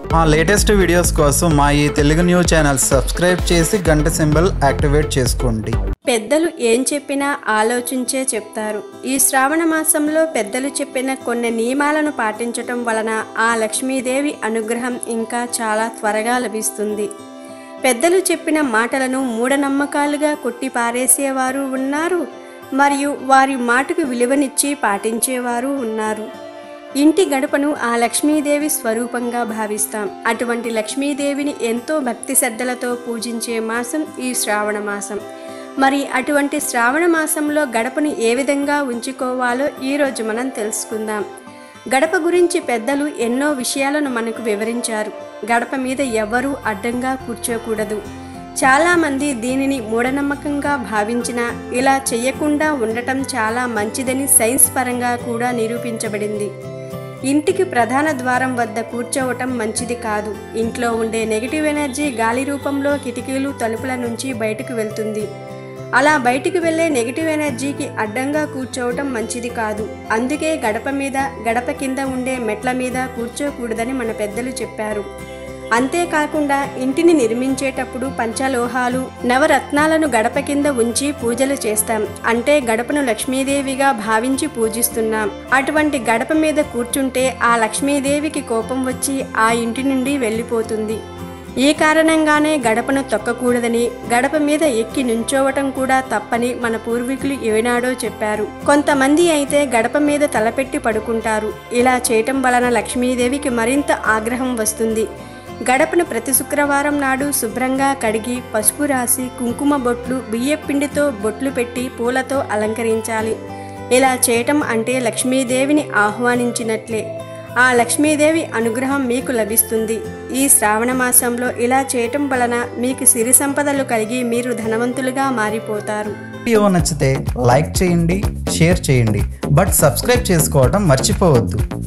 మా latest videos కోసం మా ఈ తెలుగు న్యూస్ ఛానల్ సబ్స్క్రైబ్ చేసి గంట సింబల్ యాక్టివేట్ చేసుకోండి పెద్దలు ఏం చెప్పినా ఆలోచించే చెప్తారు ఈ శ్రావణ మాసంలో పెద్దలు చెప్పిన కొన్ని నియమాలను పాటించటం వలన ఆ లక్ష్మీదేవి అనుగ్రహం ఇంకా చాలా త్వరగా లభిస్తుంది పెద్దలు చెప్పిన మాటలను మూఢనమ్మకాలుగా కొట్టి పారేసేవారు ఉన్నారు మరియు వారి మాటకు విలువనిచ్చి పాటించేవారు ఉన్నారు ఇంటి గడపను ఆ లక్ష్మీదేవి స్వరూపంగా భావిస్తాం అటువంటి లక్ష్మీదేవిని ఎంతో భక్తి శ్రద్ధలతో పూజించే మాసం ఈ శ్రావణ మాసం మరి అటువంటి శ్రావణ మాసంలో గడపను ఏ విధంగా ఉంచుకోవాలో ఈరోజు మనం తెలుసుకుందాం గడప గురించి పెద్దలు ఎన్నో విషయాలను మనకు వివరించారు గడప మీద ఎవ్వరూ అడ్డంగా కూర్చోకూడదు చాలామంది దీనిని మూఢనమ్మకంగా భావించిన ఇలా చేయకుండా ఉండటం చాలా మంచిదని సైన్స్ పరంగా కూడా నిరూపించబడింది ఇంటికి ప్రధాన ద్వారం వద్ద కూర్చోవటం మంచిది కాదు ఇంట్లో ఉండే నెగిటివ్ ఎనర్జీ గాలి రూపంలో కిటికీలు తలుపుల నుంచి బయటకు వెళ్తుంది అలా బయటికి వెళ్ళే నెగిటివ్ ఎనర్జీకి అడ్డంగా కూర్చోవటం మంచిది కాదు అందుకే గడప మీద గడప కింద ఉండే మెట్ల మీద కూర్చోకూడదని మన పెద్దలు చెప్పారు అంతేకాకుండా ఇంటిని నిర్మించేటప్పుడు పంచలోహాలు నవరత్నాలను గడప కింద ఉంచి పూజలు చేస్తాం అంటే గడపను లక్ష్మీదేవిగా భావించి పూజిస్తున్నాం అటువంటి గడప మీద కూర్చుంటే ఆ లక్ష్మీదేవికి కోపం వచ్చి ఆ ఇంటి నుండి వెళ్ళిపోతుంది ఈ కారణంగానే గడపను తొక్కకూడదని గడప మీద ఎక్కి నుంచోవటం కూడా తప్పని మన పూర్వీకులు ఏనాడో చెప్పారు కొంతమంది అయితే గడప మీద తలపెట్టి పడుకుంటారు ఇలా చేయటం వలన లక్ష్మీదేవికి మరింత ఆగ్రహం వస్తుంది గడపను ప్రతి శుక్రవారం నాడు శుభ్రంగా కడిగి పసుపు రాసి కుంకుమ బొట్లు బియ్యపిండితో బొట్లు పెట్టి పూలతో అలంకరించాలి ఇలా చేయటం అంటే లక్ష్మీదేవిని ఆహ్వానించినట్లే ఆ లక్ష్మీదేవి అనుగ్రహం మీకు లభిస్తుంది ఈ శ్రావణ మాసంలో ఇలా చేయటం వలన మీకు సిరి సంపదలు కలిగి మీరు ధనవంతులుగా మారిపోతారు వీడియో నచ్చితే లైక్ చేయండి షేర్ చేయండి బట్ సబ్స్క్రైబ్ చేసుకోవడం మర్చిపోవద్దు